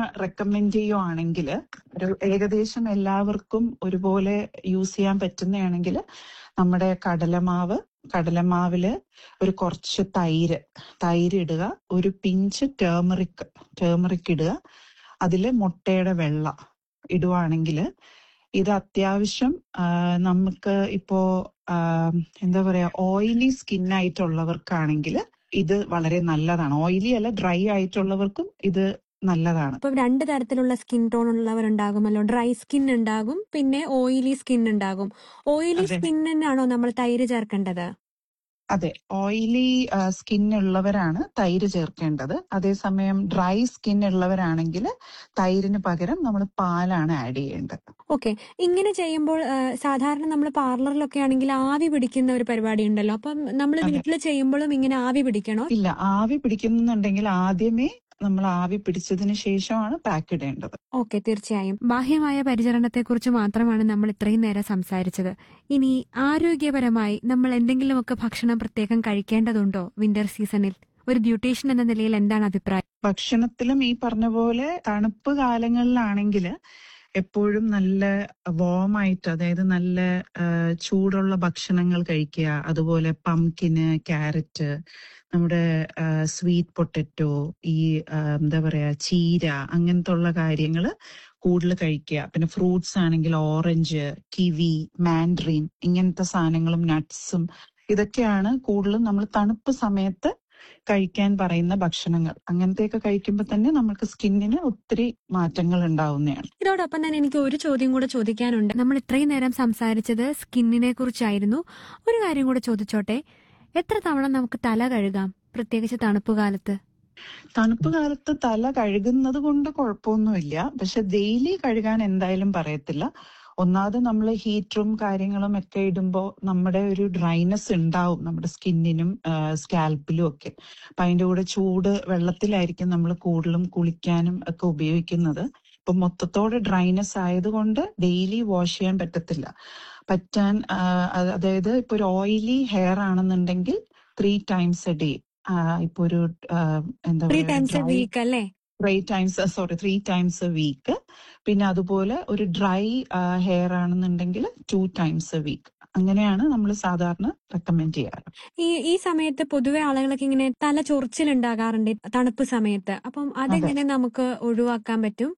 Recommend ചെയ്യുവാണെങ്കിൽ ഒരു ഏകദേശം എല്ലാവർക്കും ഒരുപോലെ യൂസ് ചെയ്യാൻ പറ്റുന്നതാണെങ്കിൽ നമ്മുടെ കടലമാവ് കടലമാവില് ഒരു കുറച്ച് തൈര് തൈര് ഇടുക ഒരു പിഞ്ച് ടേമറിക് ടേമറിക് ഇടുക അതില് മുട്ടയുടെ വെള്ള ഇടുവാണെങ്കിൽ ഇത് അത്യാവശ്യം ആ, നമുക്ക് ഇപ്പോ ആ, എന്താ പറയാ ഓയിലി സ്കിൻ ആയിട്ടുള്ളവർക്കാണെങ്കിൽ ഇത് വളരെ നല്ലതാണ് ഓയിലി അല്ല ഡ്രൈ ആയിട്ടുള്ളവർക്കും ഇത് നല്ലതാണ് ഇപ്പം രണ്ട് തരത്തിലുള്ള സ്കിൻ ടോൺ ഉള്ളവരുണ്ടാകുമല്ലോ ഡ്രൈ സ്കിൻ ഉണ്ടാകും പിന്നെ ഓയിലി സ്കിൻ ഉണ്ടാകും ഓയിലി അതെ. സ്കിന്നിനാണോ നമ്മൾ തൈര് ചേർക്കേണ്ടത് അതെ ഓയിലി സ്കിൻ ഉള്ളവരാണ് തൈര് ചേർക്കേണ്ടത് അതേസമയം ഡ്രൈ സ്കിൻ ഉള്ളവരാണെങ്കിൽ തൈരിന് പകരം നമ്മൾ പാലാണ് ആഡ് ചെയ്യേണ്ടത് ഓക്കെ ഇങ്ങനെ ചെയ്യുമ്പോൾ ആ, സാധാരണ നമ്മൾ പാർലറിലൊക്കെ ആണെങ്കിൽ ആവി പിടിക്കുന്ന ഒരു പരിപാടി ഉണ്ടല്ലോ അപ്പം നമ്മൾ അതെ. വീട്ടിൽ ചെയ്യുമ്പോഴും ഇങ്ങനെ ആവി പിടിക്കണോ ഇല്ല ആവി പിടിക്കുന്നുണ്ടെങ്കിൽ ആദ്യമേ നമ്മൾ ആവി പിടിച്ചതിന് ശേഷമാണ് പാക്ക് ഇടേണ്ടത് ഓക്കെ തീർച്ചയായും ബാഹ്യമായ പരിചരണത്തെക്കുറിച്ച് മാത്രമാണ് നമ്മൾ ഇത്രയും നേരം സംസാരിച്ചത് ഇനി ആരോഗ്യപരമായി നമ്മൾ എന്തെങ്കിലുമൊക്കെ ഭക്ഷണം പ്രത്യേകം കഴിക്കേണ്ടതുണ്ടോ വിന്റർ സീസണിൽ ഒരു ബ്യൂട്ടീഷ്യൻ എന്ന നിലയിൽ എന്താണ് അഭിപ്രായം ഭക്ഷണത്തിലും ഈ പറഞ്ഞ പോലെ തണുപ്പ് കാലങ്ങളിലാണെങ്കിൽ എപ്പോഴും നല്ല warm ആയിട്ട് അതായത് നല്ല ആ, ചൂടുള്ള ഭക്ഷണങ്ങൾ കഴിക്കുക അതുപോലെ പംകിന് ക്യാരറ്റ് നമ്മുടെ സ്വീറ്റ് പൊട്ടറ്റോ ഈ ആ, എന്താ പറയാ ചീര അങ്ങനത്തെ ഉള്ള കാര്യങ്ങൾ കൂടുതൽ കഴിക്കുക പിന്നെ ഫ്രൂട്ട്സ് ആണെങ്കിൽ ഓറഞ്ച് കിവി മാൻഡ്രീൻ ഇങ്ങനത്തെ സാധനങ്ങളും നട്ട്സും ഇതൊക്കെയാണ് കൂടുതലും നമ്മൾ തണുപ്പ് സമയത്ത് കഴിക്കാൻ പറയുന്ന ഭക്ഷണങ്ങൾ അങ്ങനത്തെയൊക്കെ കഴിക്കുമ്പോൾ തന്നെ നമുക്ക് സ്കിന്നിന് ഒത്തിരി മാറ്റങ്ങൾ ഉണ്ടാവുന്നതാണ് ഇതോടൊപ്പം തന്നെ എനിക്ക് ഒരു ചോദ്യം കൂടെ ചോദിക്കാനുണ്ട് നമ്മൾ ഇത്രയും നേരം സംസാരിച്ചത് സ്കിന്നിനെ കുറിച്ചായിരുന്നു ഒരു കാര്യം കൂടെ ചോദിച്ചോട്ടെ എത്ര തവണ നമുക്ക് തല കഴുകാം പ്രത്യേകിച്ച് തണുപ്പ് കാലത്ത് തണുപ്പ് കാലത്ത് തല കഴുകുന്നത് കൊണ്ട് കുഴപ്പമൊന്നുമില്ല പക്ഷെ ഡെയിലി കഴുകാൻ എന്തായാലും പറയത്തില്ല ഒന്നാമത് നമ്മൾ ഹീറ്ററും കാര്യങ്ങളും ഒക്കെ ഇടുമ്പോൾ നമ്മുടെ ഒരു ഡ്രൈനെസ് ഉണ്ടാവും നമ്മുടെ സ്കിന്നിനും സ്കാൽപ്പിലും ഒക്കെ അപ്പൊ അതിന്റെ കൂടെ ചൂട് വെള്ളത്തിലായിരിക്കും നമ്മൾ കൂടുതലും കുളിക്കാനും ഒക്കെ ഉപയോഗിക്കുന്നത് ഇപ്പൊ മൊത്തത്തോടെ ഡ്രൈനെസ് ആയതുകൊണ്ട് ഡെയിലി വാഷ് ചെയ്യാൻ പറ്റത്തില്ല പറ്റാൻ ആ, അത് അതായത് ഇപ്പൊ ഒരു ഓയിലി ഹെയർ ആണെന്നുണ്ടെങ്കിൽ ത്രീ ടൈംസ് എ ഡേ ഇപ്പൊ ഒരു ആ, എന്താ ത്രീ പറയാ ടൈംസ് എ dry- വീക്ക് അല്ലേ three times sorry three times a week പിന്നെ അതുപോലെ ഒരു ഡ്രൈ ഹെയർ ആണെന്നുണ്ടെങ്കിൽ ടു ടൈംസ് എ വീക്ക് അങ്ങനെയാണ് നമ്മൾ സാധാരണ റെക്കമെൻഡ് ചെയ്യാറ് ഈ ഈ സമയത്ത് പൊതുവെ ആളുകൾക്ക് ഇങ്ങനെ തല ചൊറിച്ചിലുണ്ടാകാറുണ്ട് ഈ തണുപ്പ് സമയത്ത് അപ്പം അതെങ്ങനെ നമുക്ക് ഒഴിവാക്കാൻ പറ്റും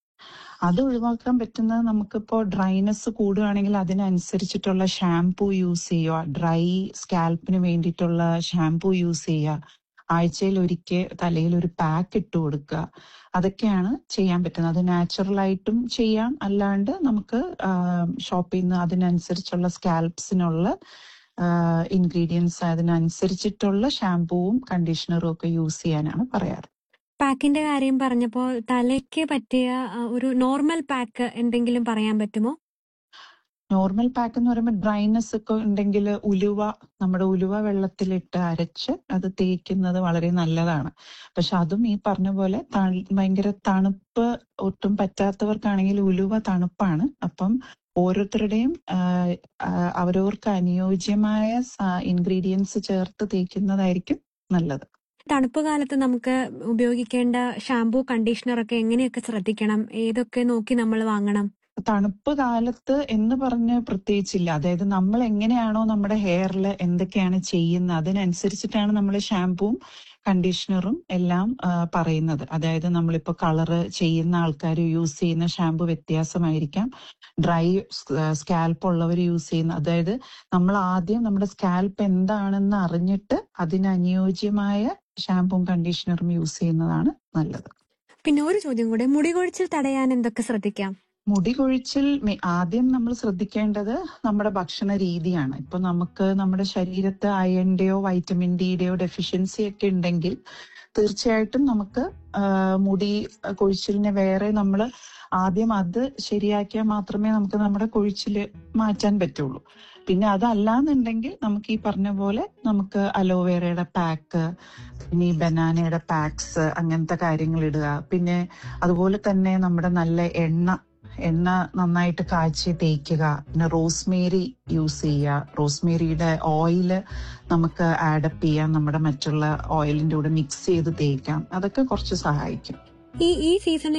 അത് ഒഴിവാക്കാൻ പറ്റുന്നത് നമുക്കിപ്പോ ഡ്രൈനെസ് കൂടുകയാണെങ്കിൽ അതിനനുസരിച്ചിട്ടുള്ള ഷാംപൂ യൂസ് ചെയ്യുക ഡ്രൈ സ്കാൽപ്പിന് വേണ്ടിയിട്ടുള്ള ഷാംപൂ യൂസ് ചെയ്യുക ആഴ്ചയിൽ ഒരിക്കൽ തലയിൽ ഒരു പാക്ക് ഇട്ട് കൊടുക്കുക അതൊക്കെയാണ് ചെയ്യാൻ പറ്റുന്നത് അത് നാച്ചുറൽ ആയിട്ടും ചെയ്യാം അല്ലാണ്ട് നമുക്ക് ഷോപ്പിൽ നിന്ന് അതിനനുസരിച്ചുള്ള സ്കാൽപ്സിനുള്ള ഇൻഗ്രീഡിയൻസ് അതിനനുസരിച്ചിട്ടുള്ള ഷാംപൂവും കണ്ടീഷണറും ഒക്കെ യൂസ് ചെയ്യാനാണ് പറയാറ് പാക്കിന്റെ കാര്യം പറഞ്ഞപ്പോൾ തലയ്ക്ക് പറ്റിയ ആ, ഒരു നോർമൽ പാക്ക് എന്തെങ്കിലും പറയാൻ പറ്റുമോ നോർമൽ പാക്ക് എന്ന് പറയുമ്പോൾ ഡ്രൈനെസ് ഒക്കെ ഉണ്ടെങ്കിൽ ഉലുവ നമ്മുടെ ഉലുവ വെള്ളത്തിലിട്ട് അരച്ച് അത് തേക്കുന്നത് വളരെ നല്ലതാണ് പക്ഷെ അതും ഈ പറഞ്ഞ പോലെ തണു- ഭയങ്കര തണുപ്പ് ഒട്ടും പറ്റാത്തവർക്കാണെങ്കിൽ ഉലുവ തണുപ്പാണ് അപ്പം ഓരോരുത്തരുടെയും ആ, ആ, അവരവർക്ക് അനുയോജ്യമായ ഇൻഗ്രീഡിയൻസ് ചേർത്ത് തേക്കുന്നതായിരിക്കും നല്ലത് തണുപ്പ് കാലത്ത് നമുക്ക് ഉപയോഗിക്കേണ്ട ഷാംപൂ കണ്ടീഷണർ ഒക്കെ എങ്ങനെയൊക്കെ ശ്രദ്ധിക്കണം ഏതൊക്കെ നോക്കി നമ്മൾ വാങ്ങണം തണുപ്പ് കാലത്ത് എന്ന് പറഞ്ഞ് പ്രത്യേകിച്ചില്ല അതായത് നമ്മൾ എങ്ങനെയാണോ നമ്മുടെ ഹെയറിൽ എന്തൊക്കെയാണ് ചെയ്യുന്നത് അതിനനുസരിച്ചിട്ടാണ് നമ്മൾ ഷാംപൂവും കണ്ടീഷണറും എല്ലാം ആ, പറയുന്നത് അതായത് നമ്മളിപ്പോ കളറ് ചെയ്യുന്ന ആൾക്കാർ യൂസ് ചെയ്യുന്ന ഷാംപൂ വ്യത്യാസമായിരിക്കാം ഡ്രൈ സ്കാൽപ്പ് ഉള്ളവർ യൂസ് ചെയ്യുന്ന അതായത് നമ്മൾ ആദ്യം നമ്മുടെ സ്കാൽപ്പ് എന്താണെന്ന് അറിഞ്ഞിട്ട് അതിനനുയോജ്യമായ ഷാംപൂവും കണ്ടീഷണറും യൂസ് ചെയ്യുന്നതാണ് നല്ലത് പിന്നെ ഒരു ചോദ്യം കൂടെ മുടി കൊഴിച്ചിൽ തടയാൻ എന്തൊക്കെ ശ്രദ്ധിക്കാം മുടി കൊഴിച്ചിൽ മെ- ആദ്യം നമ്മൾ ശ്രദ്ധിക്കേണ്ടത് നമ്മുടെ ഭക്ഷണ രീതിയാണ് ഇപ്പൊ നമുക്ക് നമ്മുടെ ശരീരത്ത് അയണിന്റെയോ വൈറ്റമിൻ ഡിയുടെയോ ഡെഫിഷ്യൻസി ഒക്കെ ഉണ്ടെങ്കിൽ തീർച്ചയായിട്ടും നമുക്ക് ആ, മുടി കൊഴിച്ചിലിനെ വേറെ നമ്മൾ ആദ്യം അത് ശരിയാക്കിയാൽ മാത്രമേ നമുക്ക് നമ്മുടെ കൊഴിച്ചില് മാറ്റാൻ പറ്റുള്ളൂ പിന്നെ അതല്ലാന്നുണ്ടെങ്കിൽ നമുക്ക് ഈ പറഞ്ഞ പോലെ നമുക്ക് അലോവേറയുടെ പാക്ക് പിന്നെ ഈ ബനാനയുടെ പാക്സ് അങ്ങനത്തെ കാര്യങ്ങൾ ഇടുക പിന്നെ അതുപോലെ തന്നെ നമ്മുടെ നല്ല എണ്ണ എണ്ണ നന്നായിട്ട് കാച്ചി തേക്കുക പിന്നെ റോസ്മേരി യൂസ് ചെയ്യുക റോസ്മേരിയുടെ ഓയില് നമുക്ക് ആഡപ്പ് ചെയ്യാം നമ്മുടെ മറ്റുള്ള ഓയിലിന്റെ കൂടെ മിക്സ് ചെയ്ത് തേക്കാം അതൊക്കെ കുറച്ച് സഹായിക്കും ഈ ഈ സീസണിൽ